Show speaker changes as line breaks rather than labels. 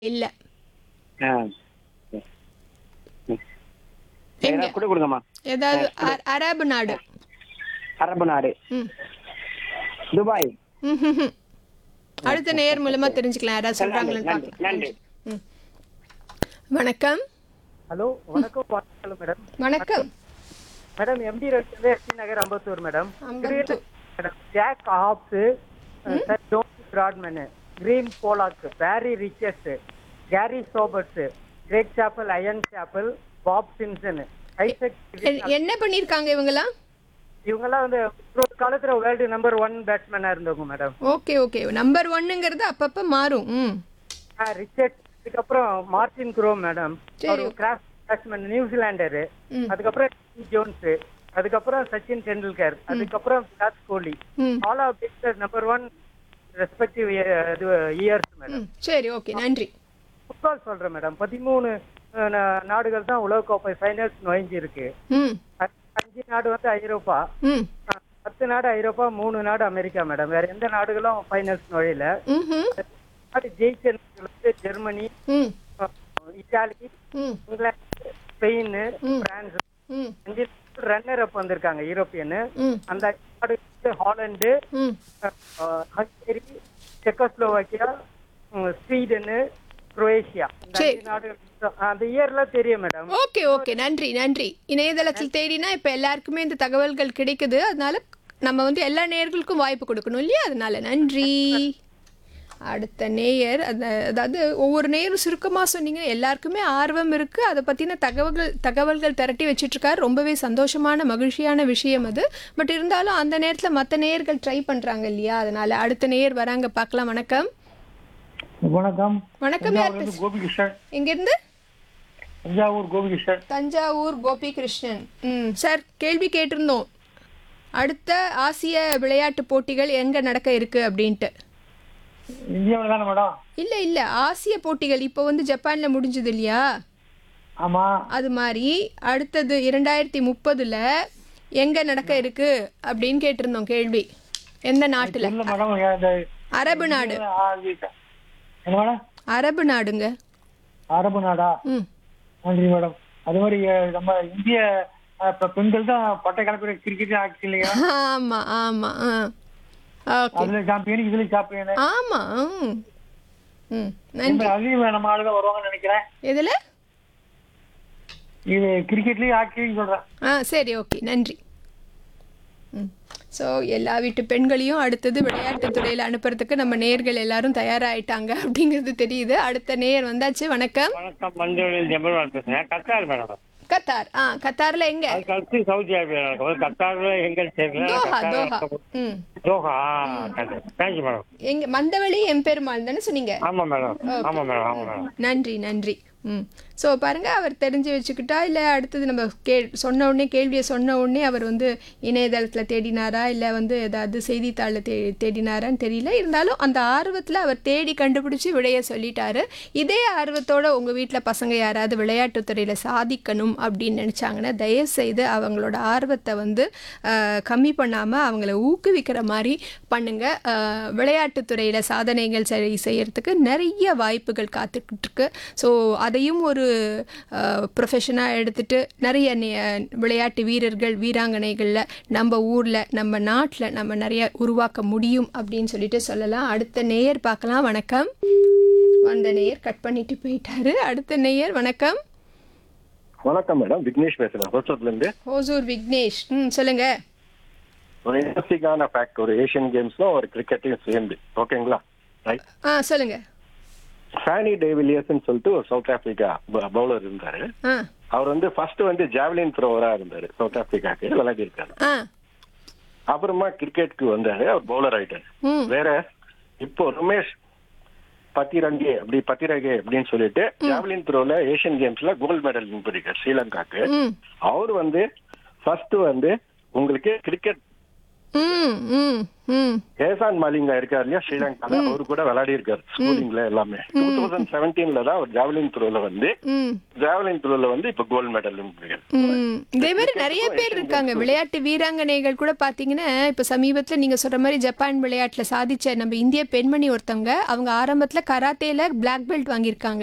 இல்ல
ஆ
எங்க?
கூட கொடுங்கம்மா
ஏதாவது அ- அரபு நாடு
அரபு நாடு
ம்.
துபாய்
ம், ம், ம். அடுத்த நேர் மூலமா தெரிஞ்சுக்கலாம் யாராவது சொல்றாங்களான்னு
நன்றி,
பார்க்கலாம்
நன்றி.
ம். வணக்கம்
ஹலோ வணக்கம் வாழ்த்துக்கள் மேடம்
வணக்கம்
மேடம் எம்டி ரோட்ல ST Nagar Ambattur madam
Ambattur.
Madam Jack Hobbs sir Don Bradman Graeme Pollock Barry ரிச்சஸ் Garry Sobers Greg Chappell Ian Chappell Bob Simpson Isaac
எ- என்ன பண்ணிருக்காங்க இவங்கலாம்
இவங்கெல்லாம் வந்து ஒரு காலத்துல வேர்ல்டு நம்பர் ஒன் பேட்ஸ்மேனா இருந்தவங்க மேடம்
ஓகே ஓகே நம்பர் ஒன்னுங்கிறது அப்பப்ப மாறும் ம்
ரிச்சர்ட் அதுக்கப்புறம் மார்டின் குரோ மேடம்
சரி.
அவர் கிராஸ் பேட்ஸ்மேன் நியூசிலாண்டரு
ம்.
அதுக்கப்புறம் ஜோன்ஸ் அதுக்கப்புறம் சச்சின் டெண்டுல்கர் அதுக்கப்புறம் விராட் கோலி
ம்
all of number one respective years madam
ம் சரி ஓகே நன்றி
ஃபுட்பால் சொல்றேன் மேடம் பதிமூணு அஹ், நா- நாடுகள் தான் உலகக்கோப்பை ஃபைனல்ஸ் நுழைஞ்சு இருக்கு
ம்
அ- அஞ்சு நாடு வந்து ஐரோப்பா
ம்
அஹ், பத்து நாடு ஐரோப்பா மூணு நாடு அமெரிக்கா மேடம் வேற எந்த நாடுகளும் ஃபைனல்ஸ் நுழையல
ம்ஹும்.
நாடு ஜெயிச்ச நாடுகள் வந்து ஜெர்மனி
ம்
அஹ், இத்தாலி
ம்
இங்கிலாந்து ஸ்பெயின்
ம்.
பிரான்ஸ்
ம்
அஞ்சு ரன்னர் அப் வந்திருக்காங்க யூரோப்பியன்
ம்
அந்த நாடு வந்து ஹாலண்டு
ம்
அஹ், ஹங்கேரி செக்கோஸ்லோவாக்கியா உம், ஸ்வீடனு குரோவேஷியா இந்த
சரி.
அஞ்சு நாடுகள் தான். அந்த இயர்ல தெரியும் மேடம்
ஓகே ஓகே நன்றி நன்றி இணையதளத்தில் தேடினா இப்போ எல்லாருக்குமே இந்த தகவல்கள் கிடைக்குது அதனால நம்ம வந்து எல்லா நேயர்களுக்கும் வாய்ப்பு கொடுக்கணும் இல்லையா அதனால நன்றி அடுத்த நேயர் அந்த அதாவது ஒவ்வொரு நேயரும் சுருக்கமாக சொன்னீங்க எல்லாருக்குமே ஆர்வம் இருக்குது அதை பற்றின தகவல்கள் தகவல்கள் திரட்டி வச்சிட்ருக்காரு ரொம்பவே சந்தோஷமான மகிழ்ச்சியான விஷயம் அது பட் இருந்தாலும் அந்த நேரத்தில் மற்ற நேயர்கள் ட்ரை பண்ணுறாங்க இல்லையா அதனால அடுத்த நேயர் வராங்க பார்க்கலாம் வணக்கம்
வணக்கம்
வணக்கம் யார்
தஞ்சாவூர்லேருந்து
பேசு
கோபிகிருஷ்ணன்
எங்கேருந்து
தஞ்சாவூர் கோபிகிருஷ்ணன்
தஞ்சாவூர் கோபிகிருஷ்ணன் ம் சார் கேள்வி கேட்டிருந்தோம் அடுத்த ஆசிய விளையாட்டு போட்டிகள் எங்கே நடக்க இருக்கு அப்படின்ட்டு
இந்தியாவில் தானே மேடம்
இல்லை இல்லை ஆசிய போட்டிகள் இப்போ வந்து ஜப்பானில் முடிஞ்சது இல்லையா
ஆமா
அது மாதிரி அடுத்தது இரண்டாயிரத்தி முப்பதுல எங்கே நடக்க இருக்கு அப்படின்னு கேட்டிருந்தோம் கேள்வி எந்த நாட்டில்
இல்ல மேடம் இந்த
அரபு நாடு
ஆ, இது- என்ன மேடம்
அரபு நாடுங்க
அரபு நாடா
ம்
நன்றி மேடம் அது மாதிரி அஹ், நம்ம இந்திய அஹ், பெ- பெண்கள் தான் பட்டை கலப்பிற கிரிக்கெட் ஆச்சு இல்லையா
ஆமாம் ஆமாம் ஆ ஓகே
அதுல சாம்பியன் இதுல சாம்பியன்
ஆமாம் ம் ம் நன்றி
அதுலயும் நம்ம ஆளுங்க வருவாங்கன்னு நினைக்கிறேன்
எதில்
இது கிரிக்கெட்லயும் ஹாக்கியும் சொல்றேன்
ஆ சரி ஓகே நன்றி ம் ஸோ எல்லா வீட்டு பெண்களையும் அடுத்தது விளையாட்டுத் துறையில் அனுப்புறதுக்கு நம்ம நேர்கள் எல்லாரும் தயாராயிட்டாங்க அப்படிங்கிறது தெரியுது அடுத்த நேர் வந்தாச்சு வணக்கம்
வணக்கம் மஞ்சள் ஜெபர்வால் பேசுறேன் கத்தார் மேடம்
கத்தார் ஆ கத்தார்ல எங்க
அதுக்கு அடுத்து சவுதி அரேபியா நடக்கும் கத்தார்ல எங்க சேர்க்கல
தோஹா தோஹா ம்
தோஹா தேங்க்யூ மேடம்
எங்க மந்தவெளி எம்பெருமாள் தானே சொன்னீங்க
ஆமா மேடம் ஆமா மேடம் ஆமா மேடம்
நன்றி நன்றி ம் ஸோ பாருங்க அவர் தெரிஞ்சு வச்சுக்கிட்டா இல்லை அடுத்தது நம்ம கே சொன்ன உடனே கேள்வியை சொன்ன உடனே அவர் வந்து இணையதளத்தில் தேடினாரா இல்லை வந்து ஏதாவது செய்தித்தாளில் தே தேடினாரான்னு தெரியல இருந்தாலும் அந்த ஆர்வத்தில் அவர் தேடி கண்டுபிடிச்சி விடைய சொல்லிட்டாரு இதே ஆர்வத்தோட உங்கள் வீட்டில் பசங்க யாராவது விளையாட்டுத் துறையில் சாதிக்கணும் அப்படின்னு நினச்சாங்கன்னா தயவுசெய்து அவங்களோட ஆர்வத்தை வந்து ஆஹ், கம்மி பண்ணாமல் அவங்கள ஊக்குவிக்கிற மாதிரி பண்ணுங்கள் விளையாட்டுத் துறையில் சாதனைகள் சரி செய்யறதுக்கு நிறைய வாய்ப்புகள் காத்துக்கிட்டு இருக்கு ஸோ அதையும் ஒரு ப்ரொஃபஷனாக எடுத்துட்டு நிறைய நே- விளையாட்டு வீரர்கள் வீராங்கனைகளில் நம்ம ஊரில் நம்ம நாட்டில் நம்ம நிறைய உருவாக்க முடியும் அப்படின்னு சொல்லிட்டு சொல்லலாம் அடுத்த நேயர் பார்க்கலாம் வணக்கம் அந்த நேயர் கட் பண்ணிட்டு போயிட்டாரு அடுத்த நேயர் வணக்கம்
வணக்கம் மேடம் விக்னேஷ் பேசுறேன் ஹோசூர்ல இருந்து
ஹோசூர் விக்னேஷ் ம் சொல்லுங்க
ஒரு இன்ட்ரெஸ்டிங்கான ஃபேக்ட் ஒரு ஏஷியன் கேம்ஸ்ல ஒரு கிரிக்கெட்டையும் சேர்ந்து ஓகேங்களா ரைட்
ஆ சொல்லுங்க
ஃபேனி டேவிலியர்ஸ்னு சொல்லிட்டு ஒரு சவுத் ஆப்பிரிக்கா பவுலர் இருந்தாரு
ஆ
அவர் வந்து ஃபர்ஸ்ட் வந்து ஜாவலின் த்ரோவரா இருந்தாரு சவுத் ஆப்பிரிக்காக்கு விளையாடி இருக்காரு
ஆ
அப்புறமா கிரிக்கெட்க்கு வந்தாரு அவர் பவுலர் ஆயிட்டாரு
ம்
வேற இப்போ ரமேஷ் பத்திரங்கே அப்படி பத்திரகே அப்படின்னு சொல்லிட்டு ஜாவலின் த்ரோல ஏஷியன் கேம்ஸ்ல கோல்டு மெடல் வின் பண்ணிருக்காரு ஸ்ரீலங்காக்கு
ம்
அவர் வந்து ஃபர்ஸ்ட் வந்து உங்களுக்கு கிரிக்கெட்
ம் ம் ம்
ஏசான் மாலிங்கா இருக்கார் இல்லையா ஸ்ரீலங்கால அவரு கூட விளையாடி இருக்காரு ஸ்கூலிங்ல எல்லாமே டூ தௌசண்ட் செவன்டீன்ல தான் அவர் ஜாவலின் த்ரோல வந்து
ம்
ஜாவலின் த்ரோல வந்து இப்ப கோல்டு மெடல்
ம் இதே மாதிரி நிறைய பேர் இருக்காங்க விளையாட்டு வீராங்கனைகள் கூட பார்த்தீங்கன்னா இப்போ சமீபத்தில் நீங்கள் சொல்கிற மாதிரி ஜப்பான் விளையாட்டில் சாதிச்ச நம்ம இந்திய பெண்மணி ஒருத்தவங்க அவங்க ஆரம்பத்தில் கராத்தேல பிளாக் பெல்ட் வாங்கியிருக்காங்க